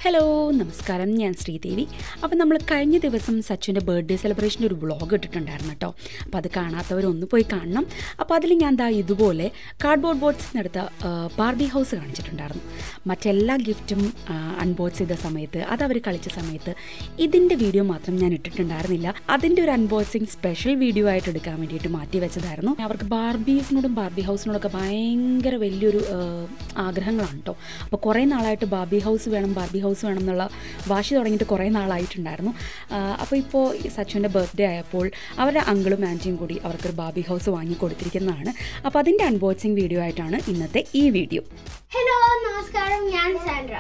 Hello നമസ്കാരം ഞാൻ ശ്രീദേവി അപ്പോൾ നമ്മൾ കഴിഞ്ഞ ദിവസം സച്ചുവിൻ്റെ ബർത്ത്ഡേ സെലിബ്രേഷൻ്റെ ഒരു വ്ളോഗ് ഇട്ടിട്ടുണ്ടായിരുന്നു കേട്ടോ അപ്പോൾ അത് കാണാത്തവരൊന്ന് പോയി കാണണം അപ്പോൾ അതിൽ ഞാൻ ദാ ഇതുപോലെ കാർഡ്ബോർഡ് ബോർഡ്സ് എടുത്ത ബാർബി ഹൗസ് കാണിച്ചിട്ടുണ്ടായിരുന്നു മറ്റെല്ലാ ഗിഫ്റ്റും അൺബോക്സ് ചെയ്ത സമയത്ത് അത് അവർ കളിച്ച സമയത്ത് ഇതിൻ്റെ വീഡിയോ മാത്രം ഞാൻ ഇട്ടിട്ടുണ്ടായിരുന്നില്ല അതിൻ്റെ ഒരു അൺബോക്സിങ് സ്പെഷ്യൽ വീഡിയോ ആയിട്ട് എടുക്കാൻ വേണ്ടിയിട്ട് മാറ്റി വെച്ചതായിരുന്നു അവർക്ക് ബാർബീസിനോടും ബാർബി ഹൗസിനോടൊക്കെ ഭയങ്കര വലിയൊരു ആ, ആഗ്രഹങ്ങളാണ് കേട്ടോ അപ്പോൾ കുറേ നാളായിട്ട് ബാർബി ഹൗസ് വേണം ബാർബി ഹൗസ് വേണം എന്നുള്ള വാശി തുടങ്ങിയിട്ട് കുറേ നാളായിട്ടുണ്ടായിരുന്നു ആ, അപ്പോൾ ഇപ്പോൾ ഈ സച്ചുവിൻ്റെ ബർത്ത്ഡേ ആയപ്പോൾ അവരുടെ അങ്കിളും ആൻറ്റിയും കൂടി അവർക്കൊരു ബാർബി ഹൗസ് വാങ്ങി കൊടുത്തിരിക്കുന്നതാണ് അപ്പോൾ അതിൻ്റെ അൺബോക്സിങ് വീഡിയോ ആയിട്ടാണ് ഇന്നത്തെ ഈ വീഡിയോ ഹലോ നമസ്കാരം ഞാൻ സാൻഡ്ര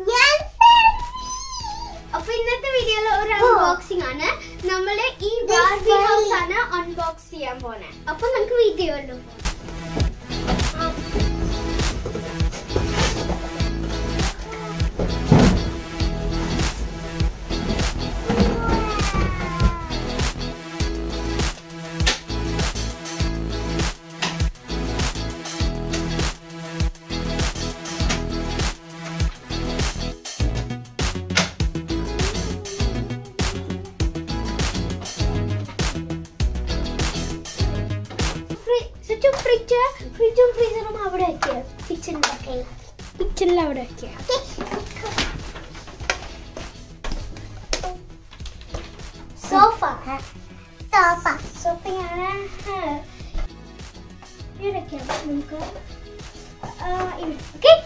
അപ്പൊ ഇന്നത്തെ വീഡിയോയിൽ ഒരു അൺബോക്സിംഗ് ആണ് നമ്മൾ ഈ ബാർബി ഹൗസ് ആണ് അൺബോക്സ് ചെയ്യാൻ പോണേ അപ്പൊ നമുക്ക് വീഡിയോയിലും ചുറ്റും ഫ്രിഡ്ജ് ഫ്രിഡ്ജും ഫ്രീസറും അവിടെ വെക്കുക കിച്ചണിലൊക്കെ കിച്ചണിൽ അവിടെ വെക്കുക സോഫ സോഫ സോഫയാണ് ഇവിടെ വെക്കാം നമുക്ക് ഓക്കെ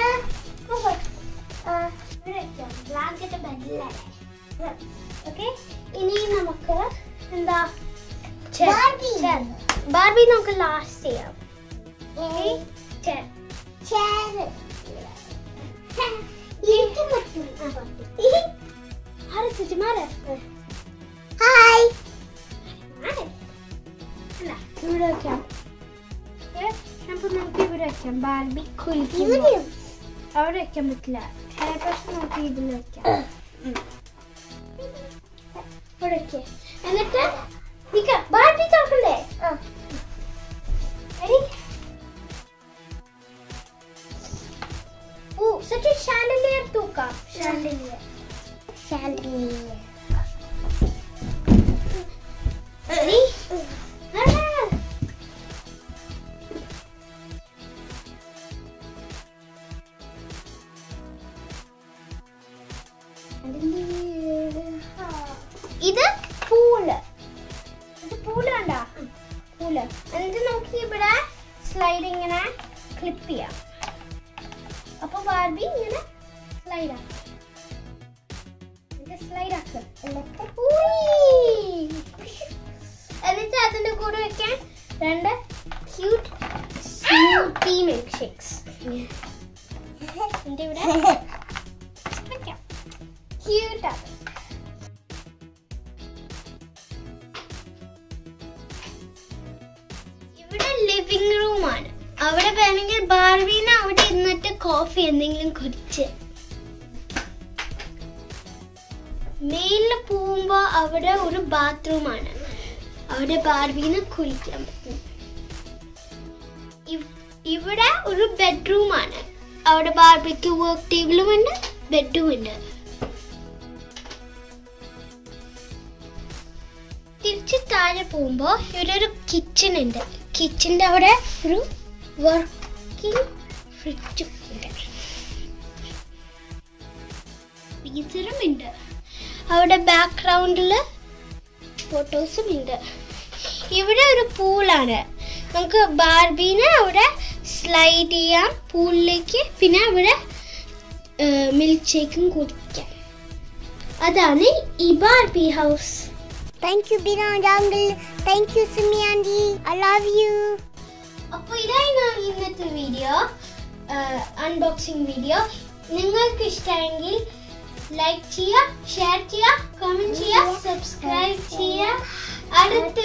ഇവിടെ വെക്കാം ബ്ലാങ്കറ്റ് ബെഡിലേ ഓക്കെ ഇനി നമുക്ക് എന്താ ബാർബി ബാർബി നമുക്ക് ലാസ്റ്റ് ചെയ്യാം ചെയർ ചെയർ ഹായ് ഇവിടെ വെക്കാം നമുക്ക് നമുക്ക് ഇവിടെ വെക്കാം ബാർബി കുളിക്കുമ്പോൾ അവിടെ വെക്കാൻ പറ്റില്ല പക്ഷെ നമുക്ക് ഇതിൽ വെക്കാം ഇവിടെ വെക്കാം എന്നിട്ട് നിക്ക ബാർബി തുറക്കണ്ടേ Ready? ഓ സച്ച് ഷാൻഡലിയർ തൂക്കാം ഷാൻഡലിയർ ഷാൻഡലിയർ Ready? Ah. ഇത് പൂള് ഇത് പൂള് കണ്ട പൂള് എന്നിട്ട് നമുക്ക് ഇവിടെ സ്ലൈഡ് ഇങ്ങനെ ക്ലിപ്പ് ചെയ്യാം അപ്പൊ ബാർബി ഇങ്ങനെ സ്ലൈഡ് ആക്കാം സ്ലൈഡ് ആക്കുക എന്നിട്ട് അതിന്റെ കൂടെ വെക്കാൻ രണ്ട് ക്യൂട്ട് സ്മൂത്തി മിൽക്ക് ഷേക്സ് എന്റെ ഇവിടെ വെക്കാം ക്യൂട്ട് ആണ് ഇവിടെ ലിവിംഗ് റൂം ആണ് അവിടെ വേണമെങ്കിൽ ബാർബീനെ അവിടെ ഇരുന്നിട്ട് കോഫി എന്തെങ്കിലും കുടിച്ച് മേലിൽ പോകുമ്പോ അവിടെ ഒരു ബാത്റൂം ആണ് അവിടെ ബാർബീനെ കുളിക്കാൻ പറ്റും ഇവ്- ഇവിടെ ഒരു ബെഡ്റൂം ആണ് അവിടെ ബാർബിക്ക് വർക്ക് ടേബിളും ഉണ്ട് ബെഡും ഉണ്ട് തിരിച്ച് താഴെ പോകുമ്പോ ഇവിടെ ഒരു കിച്ചൺ ഉണ്ട് കിച്ചന്റെ അവിടെ ഒരു വർക്കിംഗ് ഫ്രിഡ്ജും ഉണ്ട് ഫ്രീസറും ഉണ്ട് അവിടെ ബാക്ക്ഗ്രൗണ്ടില് ഫോട്ടോസും ഉണ്ട് ഇവിടെ ഒരു പൂളാണ് നമുക്ക് ബാർബീനെ അവിടെ സ്ലൈഡ് ചെയ്യാം പൂളിലേക്ക് പിന്നെ അവിടെ മിൽക്ക് ഷേക്കും കുടിക്കാം അതാണ് ഈ Barbie house Thank you, Binod Uncle. Thank you, Simi Auntie. I love you. അപ്പോൾ ഇതായിരുന്നു ഇന്നത്തെ വീഡിയോ അൺബോക്സിംഗ് വീഡിയോ നിങ്ങൾക്ക് ഇഷ്ടമെങ്കിൽ ലൈക്ക് ചെയ്യുക ഷെയർ ചെയ്യുക കമന്റ് ചെയ്യുക സബ്സ്ക്രൈബ് ചെയ്യുക അടുത്ത